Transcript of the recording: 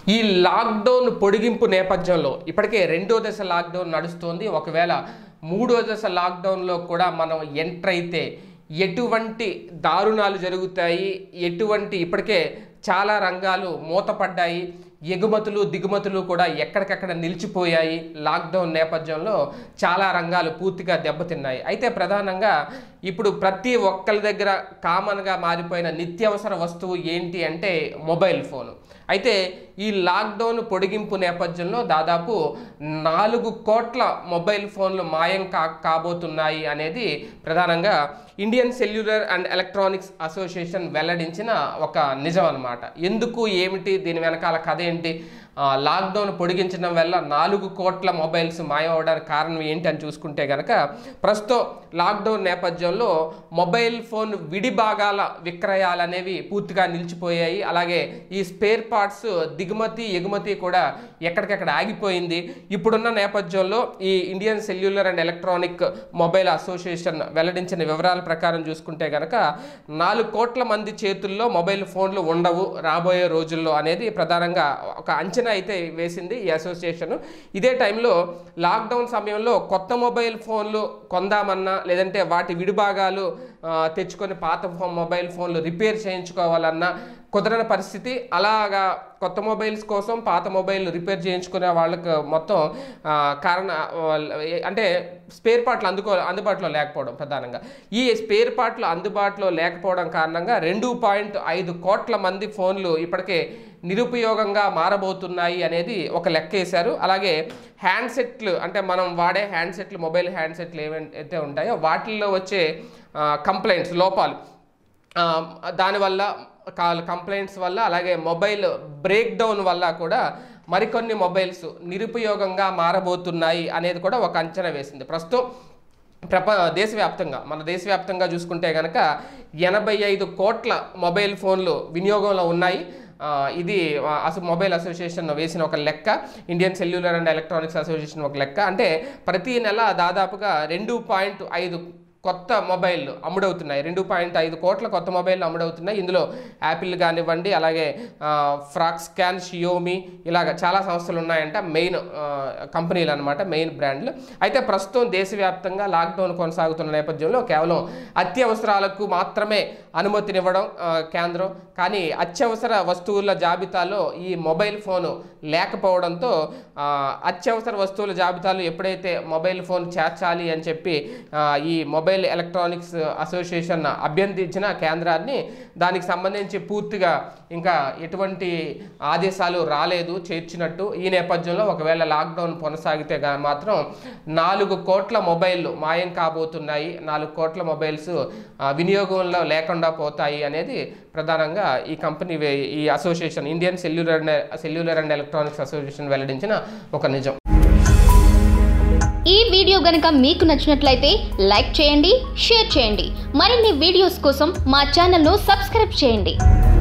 ఈ లాక్డౌన్ పొడిగింపు నేపథ్యంలో ఇప్పటికే రెండో దశ లాక్డౌన్ నడుస్తోంది ఒకవేళ మూడో దశ లాక్డౌన్లో కూడా మనం ఎంటర్ అయితే ఎటువంటి దారుణాలు జరుగుతాయి ఎటువంటి ఇప్పటికే చాలా రంగాలు మూతపడ్డాయి ఎగుమతులు దిగుమతులు కూడా ఎక్కడికక్కడ నిలిచిపోయాయి లాక్డౌన్ నేపథ్యంలో చాలా రంగాలు పూర్తిగా దెబ్బతిన్నాయి అయితే ప్రధానంగా ఇప్పుడు ప్రతి ఒక్కరి దగ్గర కామన్గా మారిపోయిన నిత్యావసర వస్తువు ఏంటి అంటే మొబైల్ ఫోను అయితే ఈ లాక్డౌన్ పొడిగింపు నేపథ్యంలో దాదాపు నాలుగు కోట్ల మొబైల్ ఫోన్లు మాయం కా కాబోతున్నాయి అనేది ప్రధానంగా Indian cellular and electronics association వెల్లడించిన ఒక నిజం అన్నమాట ఎందుకు ఏమిటి దీని వెనకాల కథ ఏంటి ఆ, లాక్డౌన్ పొడిగించడం వల్ల నాలుగు కోట్ల మొబైల్స్ మాయమవడానికి కారణం ఏంటి అని చూసుకుంటే కనుక ప్రస్తుతం లాక్డౌన్ నేపథ్యంలో మొబైల్ ఫోన్ విడి భాగాల విక్రయాలు అనేవి పూర్తిగా నిలిచిపోయాయి అలాగే ఈ స్పేర్ పార్ట్స్ దిగుమతి ఎగుమతి కూడా ఎక్కడికక్కడ ఆగిపోయింది ఇప్పుడున్న నేపథ్యంలో ఈ Indian cellular and electronic mobile association వెల్లడించిన వివరాల ప్రకారం చూసుకుంటే కనుక నాలుగు కోట్ల మంది చేతుల్లో మొబైల్ ఫోన్లు ఉండవు రాబోయే రోజుల్లో అనేది ప్రధానంగా ఒక అంచనా అయితే వేసింది ఈ అసోసియేషన్ ఇదే టైంలో లాక్డౌన్ సమయంలో కొత్త మొబైల్ ఫోన్లు కొందామన్నా లేదంటే వాటి విడిభాగాలు ఆ, తెచ్చుకొని పాత ఫో- మొబైల్ ఫోన్లు రిపేర్ చేయించుకోవాలన్నా కుదరని పరిస్థితి అలాగా కొత్త మొబైల్స్ కోసం పాత మొబైల్ రిపేర్ చేయించుకునే వాళ్ళకి మొత్తం ఆ, కారణ వాళ్ళ- అంటే స్పేర్ పార్ట్లు అందుకో అందుబాటులో లేకపోవడం ప్రధానంగా ఈ స్పేర్ పార్ట్లు అందుబాటులో లేకపోవడం కారణంగా రెండు పాయింట్ ఐదు కోట్ల మంది ఫోన్లు ఇప్పటికే నిరుపయోగంగా మారబోతున్నాయి అనేది ఒక లెక్క వేశారు అలాగే హ్యాండ్సెట్లు అంటే మనం వాడే హ్యాండ్సెట్లు మొబైల్ హ్యాండ్సెట్లు ఏవైతే ఉంటాయో వాటిల్లో వచ్చే కంప్లైంట్స్ లోపాలు ఆ, దానివల్ల కాల్ కంప్లైంట్స్ వల్ల అలాగే మొబైల్ బ్రేక్ డౌన్ వల్ల కూడా మరికొన్ని మొబైల్స్ నిరుపయోగంగా మారబోతున్నాయి అనేది కూడా ఒక అంచనా వేసింది ప్రస్తుతం ప్రప దేశవ్యాప్తంగా మన దేశవ్యాప్తంగా చూసుకుంటే కనుక ఎనభై ఐదు కోట్ల మొబైల్ ఫోన్లు వినియోగంలో ఉన్నాయి ఆ, ఇది ఆ, అసలు మొబైల్ అసోసియేషన్ వేసిన ఒక లెక్క Indian cellular and electronics association ఒక లెక్క అంటే ప్రతి నెల దాదాపుగా రెండు పాయింట్ ఐదు కొత్త మొబైల్ అమ్ముడవుతున్నాయి రెండు పాయింట్ ఐదు కోట్ల కొత్త మొబైల్ అమ్ముడవుతున్నాయి ఇందులో యాపిల్ కానివ్వండి అలాగే ఆ, ఫ్రాక్స్కాన్ షియోమి ఇలాగ చాలా సంస్థలు ఉన్నాయంట మెయిన్ ఆ, కంపెనీలు అనమాట మెయిన్ బ్రాండ్లు అయితే ప్రస్తుతం దేశవ్యాప్తంగా లాక్డౌన్ కొనసాగుతున్న నేపథ్యంలో కేవలం అత్యవసరాలకు మాత్రమే అనుమతినివ్వడం ఆ, కేంద్రం కానీ అత్యవసర వస్తువుల జాబితాలో ఈ మొబైల్ ఫోను లేకపోవడంతో ఆ, అత్యవసర వస్తువుల జాబితాలో ఎప్పుడైతే మొబైల్ ఫోన్ చేర్చాలి అని చెప్పి ఆ, ఈ మొబైల్ ఎలక్ట్రానిక్స్ అసోసియేషన్ అభ్యర్థించిన కేంద్రాన్ని దానికి సంబంధించి పూర్తిగా ఇంకా ఎటువంటి ఆదేశాలు రాలేదు చేర్చినట్టు ఈ నేపథ్యంలో ఒకవేళ లాక్డౌన్ కొనసాగితే గా- మాత్రం నాలుగు కోట్ల మొబైల్ మాయం కాబోతున్నాయి నాలుగు కోట్ల మొబైల్స్ ఆ, వినియోగంలో లేకుండా పోతాయి అనేది ప్రధానంగా ఈ కంపెనీ వే- ఈ association Indian cellular and cellular and electronics association వెల్లడించిన ఒక నిజం ఈ వీడియో గనుక మీకు నచ్చినట్లయితే లైక్ చేయండి షేర్ చేయండి మరిన్ని వీడియోస్ కోసం మా ఛానల్ను సబ్స్క్రైబ్ చేయండి